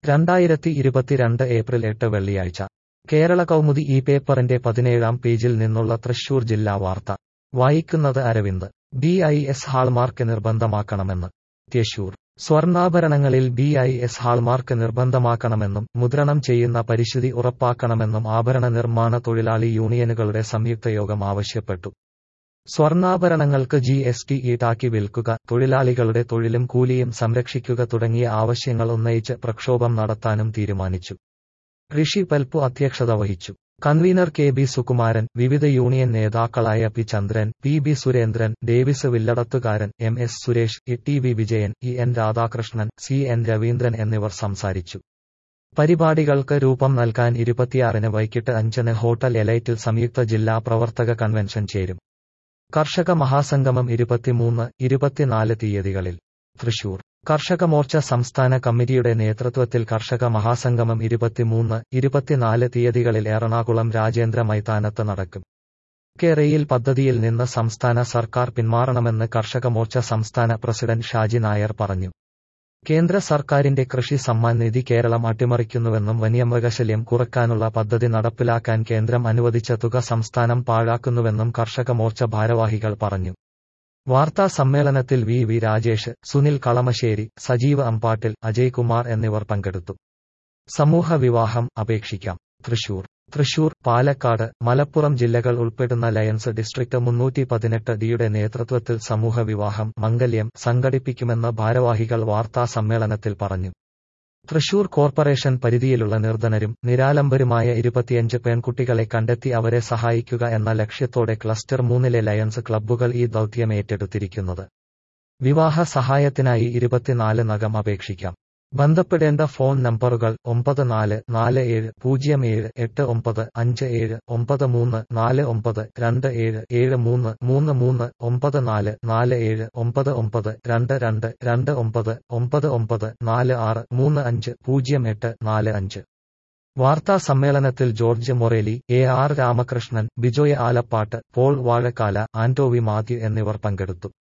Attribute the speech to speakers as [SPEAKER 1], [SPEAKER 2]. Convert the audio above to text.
[SPEAKER 1] രണ്ടായിരത്തി ഇരുപത്തിരണ്ട് ഏപ്രിൽ എട്ട് വെള്ളിയാഴ്ച കേരള കൗമുദി ഈ പേപ്പറിന്റെ പതിനേഴാം പേജിൽ നിന്നുള്ള തൃശൂർ ജില്ലാ വാർത്ത വായിക്കുന്നത് Aravind B I S hallmark നിർബന്ധമാക്കണമെന്ന് തൃശൂർ സ്വർണ്ണാഭരണങ്ങളിൽ ബി ഐ എസ് ഹാൾമാർക്ക് നിർബന്ധമാക്കണമെന്നും മുദ്രണം ചെയ്യുന്ന പരിശുദ്ധി ഉറപ്പാക്കണമെന്നും ആഭരണ നിർമ്മാണ തൊഴിലാളി യൂണിയനുകളുടെ സംയുക്ത യോഗം ആവശ്യപ്പെട്ടു സ്വർണ്ണാഭരണങ്ങൾക്ക് ജി എസ് ടി ഈടാക്കി വിൽക്കുക തൊഴിലാളികളുടെ തൊഴിലും കൂലിയും സംരക്ഷിക്കുക തുടങ്ങിയ ആവശ്യങ്ങൾ ഉന്നയിച്ച് പ്രക്ഷോഭം നടത്താനും തീരുമാനിച്ചു ഋഷി പൽപ്പു അധ്യക്ഷത വഹിച്ചു കൺവീനർ കെ ബി സുകുമാരൻ വിവിധ യൂണിയൻ നേതാക്കളായ P Chandran P B Surendran Davis Villadathukaran M S Suresh E T V Vijayan E N Radhakrishnan C N Raveendran എന്നിവർ സംസാരിച്ചു പരിപാടികൾക്ക് രൂപം നൽകാൻ ഇരുപത്തിയാറിന് വൈകിട്ട് അഞ്ചിന് ഹോട്ടൽ എലൈറ്റിൽ സംയുക്ത ജില്ലാ പ്രവർത്തക കൺവെൻഷൻ ചേരും കർഷക മഹാസംഗമം ഇരുപത്തിമൂന്ന് ഇരുപത്തിനാല് തീയതികളിൽ തൃശൂർ കർഷക മോർച്ച സംസ്ഥാന കമ്മിറ്റിയുടെ നേതൃത്വത്തിൽ കർഷക മഹാസംഗമം ഇരുപത്തിമൂന്ന് ഇരുപത്തിനാല് തീയതികളിൽ എറണാകുളം രാജേന്ദ്ര മൈതാനത്ത് നടക്കും കേരയിൽ പദ്ധതിയിൽ നിന്ന് സംസ്ഥാന സർക്കാർ പിന്മാറണമെന്ന് കർഷക മോർച്ച സംസ്ഥാന പ്രസിഡന്റ് ഷാജി നായർ പറഞ്ഞു കേന്ദ്ര സർക്കാരിന്റെ കൃഷി സമ്മാൻ നിധി കേരളം അട്ടിമറിക്കുന്നുവെന്നും വന്യമൃഗശല്യം കുറയ്ക്കാനുള്ള പദ്ധതി നടപ്പിലാക്കാൻ കേന്ദ്രം അനുവദിച്ച തുക സംസ്ഥാനം പാഴാക്കുന്നുവെന്നും കർഷക മോർച്ച ഭാരവാഹികൾ പറഞ്ഞു വാർത്താ സമ്മേളനത്തിൽ വി വി രാജേഷ് സുനിൽ കളമശ്ശേരി സജീവ് അമ്പാട്ടിൽ അജയ് കുമാർ എന്നിവർ പങ്കെടുത്തു സമൂഹ വിവാഹം അപേക്ഷിക്കാം തൃശൂർ തൃശൂർ പാലക്കാട് മലപ്പുറം ജില്ലകൾ ഉൾപ്പെടുന്ന ലയൺസ് ഡിസ്ട്രിക്ട് മുന്നൂറ്റി പതിനെട്ട് ഡിയുടെ നേതൃത്വത്തിൽ സമൂഹ വിവാഹം മംഗല്യം സംഘടിപ്പിക്കുമെന്ന് ഭാരവാഹികൾ വാർത്താ സമ്മേളനത്തിൽ പറഞ്ഞു തൃശൂർ കോർപ്പറേഷൻ പരിധിയിലുള്ള നിർധനരും നിരാലംബരുമായ ഇരുപത്തിയഞ്ച് പെൺകുട്ടികളെ കണ്ടെത്തി അവരെ സഹായിക്കുക എന്ന ലക്ഷ്യത്തോടെ ക്ലസ്റ്റർ മൂന്നിലെ ലയൺസ് ക്ലബ്ബുകൾ ഈ ദൗത്യം ഏറ്റെടുത്തിരിക്കുന്നത് വിവാഹ സഹായത്തിനായി ഇരുപത്തിനാല് നഗം അപേക്ഷിക്കാം ബന്ധപ്പെടേണ്ട ഫോൺ നമ്പറുകൾ ഒമ്പത് നാല് നാല് ഏഴ് പൂജ്യം ഏഴ് എട്ട് ഒമ്പത് അഞ്ച് ഏഴ് ഒമ്പത് മൂന്ന് നാല് ഒമ്പത് രണ്ട് ഏഴ് ഏഴ് മൂന്ന് മൂന്ന് മൂന്ന് ഒമ്പത് നാല് നാല് ഏഴ് ഒമ്പത് ഒമ്പത് രണ്ട് രണ്ട് രണ്ട് ഒമ്പത് ഒമ്പത് ഒമ്പത് നാല് ആറ് മൂന്ന് അഞ്ച് പൂജ്യം എട്ട് നാല് അഞ്ച് വാർത്താ സമ്മേളനത്തിൽ ജോർജ് മൊറേലി എ ആർ രാമകൃഷ്ണൻ ബിജോയ് ആലപ്പാട്ട് പോൾ വാഴക്കാല ആന്റോവി മാത്യു എന്നിവർ പങ്കെടുത്തു